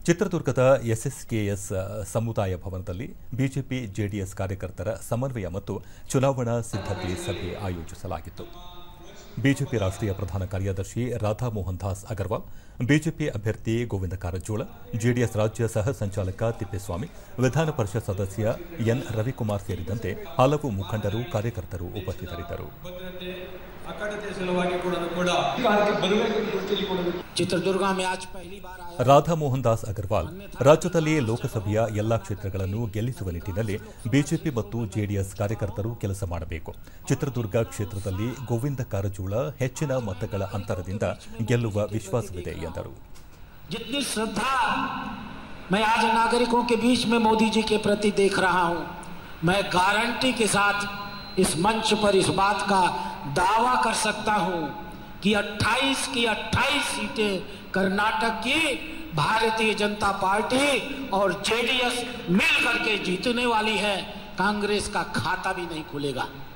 ಚಿತ್ರದುರ್ಗದ ಎಸ್ಎಸ್ಕೆಎಸ್ ಸಮುದಾಯ ಭವನದಲ್ಲಿ ಬಿಜೆಪಿ ಜೆಡಿಎಸ್ ಕಾರ್ಯಕರ್ತರ ಸಮನ್ವಯ ಮತ್ತು ಚುನಾವಣಾ ಸಿದ್ಧತೆ ಸಭೆ ಆಯೋಜಿಸಲಾಗಿತ್ತು ಬಿಜೆಪಿ ರಾಷ್ಟ್ರೀಯ ಪ್ರಧಾನ ಕಾರ್ಯದರ್ಶಿ ರಾಧಾ ಮೋಹನ್ ದಾಸ್ ಅಗರ್ವಾಲ್ ಬಿಜೆಪಿ ಅಭ್ಯರ್ಥಿ ಗೋವಿಂದ ಕಾರಜೋಳ ಜೆಡಿಎಸ್ ರಾಜ್ಯ ಸಹ ಸಂಚಾಲಕ ತಿಪ್ಪೇಸ್ವಾಮಿ ವಿಧಾನ ಪರಿಷತ್ ಸದಸ್ಯ ಎನ್ ರವಿಕುಮಾರ್ ಸೇರಿದಂತೆ ಹಲವು ಮುಖಂಡರು ಕಾರ್ಯಕರ್ತರು ಉಪಸ್ಥಿತರಿದ್ದರು ಭದ್ರತೆ ಅಖಂಡತೆ ಸಲುವಾಗಿ ಕೂಡ ಕೂಡ ಅಧಿಕಾರಕ್ಕೆ ಬರಬೇಕು ಅಂತ ತಿಳ್ಕೊಳ್ಳಬೇಕು चित्रदुर्गा में आज पहली बार आया ರಾಧಾ ಮೋಹನ್ ದಾಸ್ ಅಗರ್ವಾಲ್ ರಾಜ್ಯದಲ್ಲಿ ಲೋಕಸಭೆಯ ಎಲ್ಲಾ ಕ್ಷೇತ್ರಗಳನ್ನು ಗೆಲ್ಲಿಸುವ ನಿಟ್ಟಿನಲ್ಲಿ ಬಿಜೆಪಿ ಮತ್ತು ಜೆಡಿಎಸ್ ಕಾರ್ಯಕರ್ತರು ಕೆಲಸ ಮಾಡಬೇಕು ಚಿತ್ರದುರ್ಗ ಕ್ಷೇತ್ರದಲ್ಲಿ ಗೋವಿಂದ ಕಾರಜೋಳ ಹೆಚ್ಚಿನ ಮತಗಳ ಅಂತರದಿಂದ ಗೆಲ್ಲುವ ವಿಶ್ವಾಸವಿದೆ ಎಂದರು जितनी श्रद्धा मैं आज नागरिकों के बीच में मोदी जी के प्रति देख रहा हूं मैं गारंटी के साथ इस मंच पर इस बात का दावा कर सकता हूं कि 28 की 28 सीटें कर्नाटक की भारतीय जनता पार्टी और जेडीएस मिल करके जीतने वाली है कांग्रेस का खाता भी नहीं खुलेगा